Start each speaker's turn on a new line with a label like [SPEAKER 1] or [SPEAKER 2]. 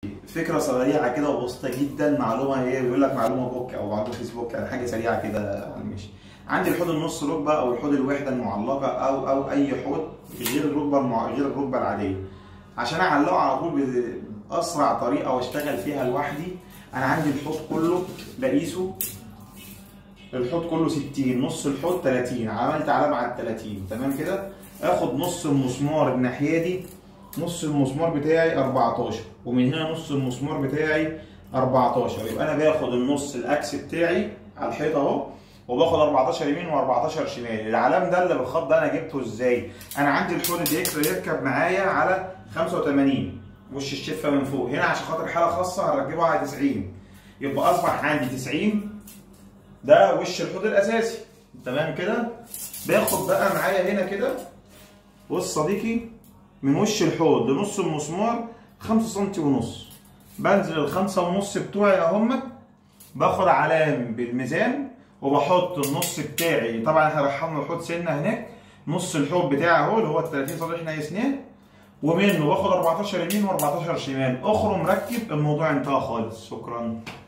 [SPEAKER 1] فكره سريعه كده وبسيطه جدا معلومه ايه بيقول لك معلومه بوك او معلومه فيسبوك يعني حاجه سريعه كده على المشي عندي الحوض النص ركبه او الحوض الوحده المعلقه او او اي حوض غير الركبه المع... غير الركبه العاديه عشان اعلقه على طول باسرع طريقه واشتغل فيها لوحدي انا عندي الحوض كله بقيسه الحوض كله 60 نص الحوض 30 عملت علامه على ال 30 تمام كده اخد نص المسمار الناحيه دي نص المسمار بتاعي 14 ومن هنا نص المسمار بتاعي 14 يبقى انا باخد النص الاكس بتاعي على الحيط اهو وباخد 14 يمين و14 شمال العلام ده اللي بالخط ده انا جبته ازاي انا عندي الحوض اللي يقدر يركب معايا على 85 وش الشفه من فوق هنا عشان خاطر حاله خاصه هنركبه على 90 يبقى اصبح عندي 90 ده وش الحوض الاساسي تمام كده باخد بقى معايا هنا كده بص صديقي من وش الحوض لنص المسمار 5 سم ونص بنزل الخمسة ونص بتوعي اهم باخد علام بالميزان وبحط النص بتاعي طبعا احنا رحمنا الحوض سنه هناك نص الحوض بتاعي اهو اللي هو ال 30 سم اللي احنا قسناه ومنه باخد 14 يمين و14 شمال اخرم مركب الموضوع انتهى خالص شكرا